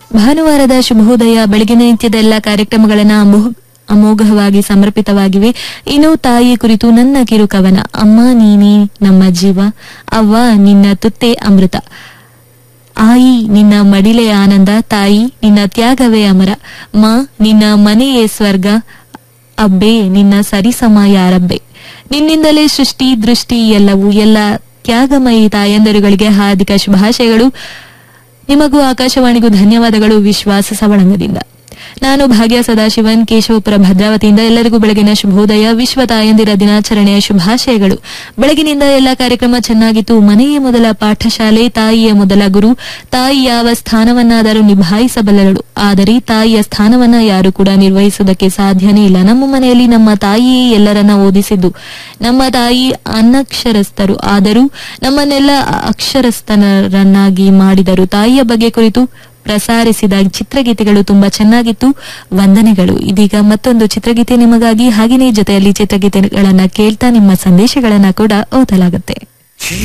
ಭಾನುವಾರದ ಶುಭೋದಯ ಬೆಳಗಿನ ನಿತ್ಯದ ಎಲ್ಲ ಕಾರ್ಯಕ್ರಮಗಳನ್ನ ಅಮೋಘ ಅಮೋಘವಾಗಿ ಸಮರ್ಪಿತವಾಗಿವೆ ಇನ್ನು ತಾಯಿ ಕುರಿತು ನನ್ನ ಕಿರುಕವನ ಅಮ್ಮ ನೀನೇ ನಮ್ಮ ಜೀವ ಅವ್ವ ನಿನ್ನ ತುತ್ತೆ ಅಮೃತ ಆಯಿ ನಿನ್ನ ಮಡಿಲೆ ಆನಂದ ತಾಯಿ ನಿನ್ನ ತ್ಯಾಗವೇ ಅಮರ ಮಾ ನಿನ್ನ ಮನೆಯೇ ಸ್ವರ್ಗ ಅಬ್ಬೆ ನಿನ್ನ ಸರಿಸಮ ಯಾರಬ್ಬೆ ನಿನ್ನಿಂದಲೇ ಸೃಷ್ಟಿ ದೃಷ್ಟಿ ಎಲ್ಲವೂ ಎಲ್ಲ ತ್ಯಾಗಮಯಿ ತಾಯಂದರುಗಳಿಗೆ ಹಾರ್ದಿಕ ಶುಭಾಶಯಗಳು ನಿಮಗೂ ಆಕಾಶವಾಣಿಗೂ ಧನ್ಯವಾದಗಳು ವಿಶ್ವಾಸ ಸವಳಂಗದಿಂದ ನಾನು ಭಾಗ್ಯ ಸದಾಶಿವನ್ ಕೇಶವಪುರ ಭದ್ರಾವತಿಯಿಂದ ಎಲ್ಲರಿಗೂ ಬೆಳಗಿನ ಶುಭೋದಯ ವಿಶ್ವ ತಾಯಂದಿರ ದಿನಾಚರಣೆಯ ಶುಭಾಶಯಗಳು ಬೆಳಗಿನಿಂದ ಎಲ್ಲ ಕಾರ್ಯಕ್ರಮ ಚೆನ್ನಾಗಿತ್ತು ಮನೆಯೇ ಮೊದಲ ಪಾಠಶಾಲೆ ತಾಯಿಯ ಮೊದಲ ಗುರು ತಾಯಿ ಯಾವ ಸ್ಥಾನವನ್ನಾದರೂ ನಿಭಾಯಿಸಬಲ್ಲಳು ಆದರೆ ತಾಯಿಯ ಸ್ಥಾನವನ್ನ ಯಾರು ಕೂಡ ನಿರ್ವಹಿಸುವುದಕ್ಕೆ ಸಾಧ್ಯನೇ ಇಲ್ಲ ನಮ್ಮ ಮನೆಯಲ್ಲಿ ನಮ್ಮ ತಾಯಿಯೇ ಎಲ್ಲರನ್ನ ಓದಿಸಿದ್ದು ನಮ್ಮ ತಾಯಿ ಅನಕ್ಷರಸ್ಥರು ಆದರೂ ನಮ್ಮನ್ನೆಲ್ಲ ಅಕ್ಷರಸ್ಥನರನ್ನಾಗಿ ಮಾಡಿದರು ತಾಯಿಯ ಬಗ್ಗೆ ಕುರಿತು ಪ್ರಸಾರಿಸಿದ ಚಿತ್ರಗೀತೆಗಳು ತುಂಬಾ ಚೆನ್ನಾಗಿತ್ತು ವಂದನೆಗಳು ಇದೀಗ ಮತ್ತೊಂದು ಚಿತ್ರಗೀತೆ ನಿಮಗಾಗಿ ಹಾಗೆಯೇ ಜೊತೆಯಲ್ಲಿ ಚಿತ್ರಗೀತೆಗಳನ್ನ ಕೇಳ್ತಾ ನಿಮ್ಮ ಸಂದೇಶಗಳನ್ನ ಕೂಡ ಓದಲಾಗುತ್ತೆ